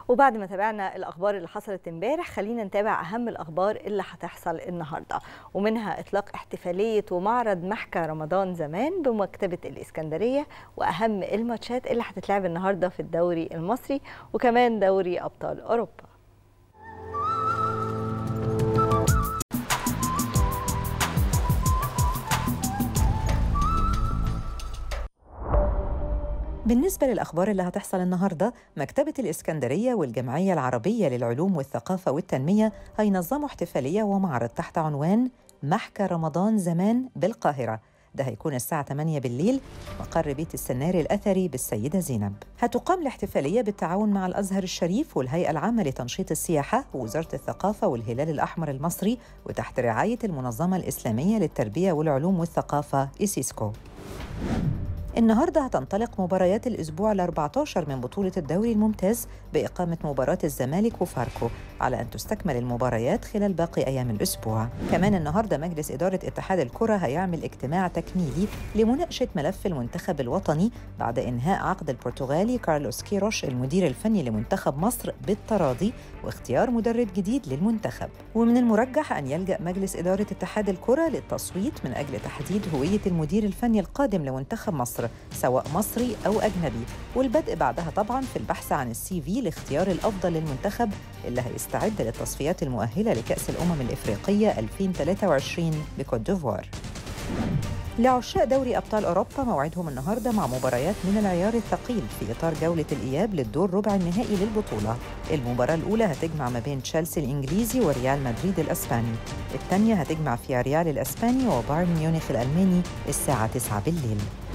وبعد ما تابعنا الاخبار اللي حصلت امبارح خلينا نتابع اهم الاخبار اللي هتحصل النهارده ومنها اطلاق احتفاليه ومعرض محكى رمضان زمان بمكتبه الاسكندريه واهم الماتشات اللي هتتلعب النهارده في الدوري المصري وكمان دوري ابطال اوروبا بالنسبة للأخبار اللي هتحصل النهاردة مكتبة الإسكندرية والجمعية العربية للعلوم والثقافة والتنمية هينظموا احتفالية ومعرض تحت عنوان محكى رمضان زمان بالقاهرة ده هيكون الساعة 8 بالليل مقر بيت السناري الأثري بالسيدة زينب هتقام الاحتفالية بالتعاون مع الأزهر الشريف والهيئة العامة لتنشيط السياحة ووزارة الثقافة والهلال الأحمر المصري وتحت رعاية المنظمة الإسلامية للتربية والعلوم والثقافة إيسيسكو النهارده هتنطلق مباريات الاسبوع ال 14 من بطوله الدوري الممتاز باقامه مباراه الزمالك وفاركو على ان تستكمل المباريات خلال باقي ايام الاسبوع. كمان النهارده مجلس اداره اتحاد الكره هيعمل اجتماع تكميلي لمناقشه ملف المنتخب الوطني بعد انهاء عقد البرتغالي كارلوس كيروش المدير الفني لمنتخب مصر بالتراضي واختيار مدرب جديد للمنتخب. ومن المرجح ان يلجا مجلس اداره اتحاد الكره للتصويت من اجل تحديد هويه المدير الفني القادم لمنتخب مصر سواء مصري أو أجنبي والبدء بعدها طبعا في البحث عن السي في لاختيار الأفضل للمنتخب اللي هيستعد للتصفيات المؤهلة لكأس الأمم الإفريقية 2023 بكوت ديفوار لعشاق دوري أبطال أوروبا موعدهم النهاردة مع مباريات من العيار الثقيل في إطار جولة الإياب للدور ربع النهائي للبطولة المباراة الأولى هتجمع ما بين تشيلسي الإنجليزي وريال مدريد الأسباني الثانية هتجمع فيها ريال الأسباني وبايرن ميونخ الألماني الساعة 9 بالليل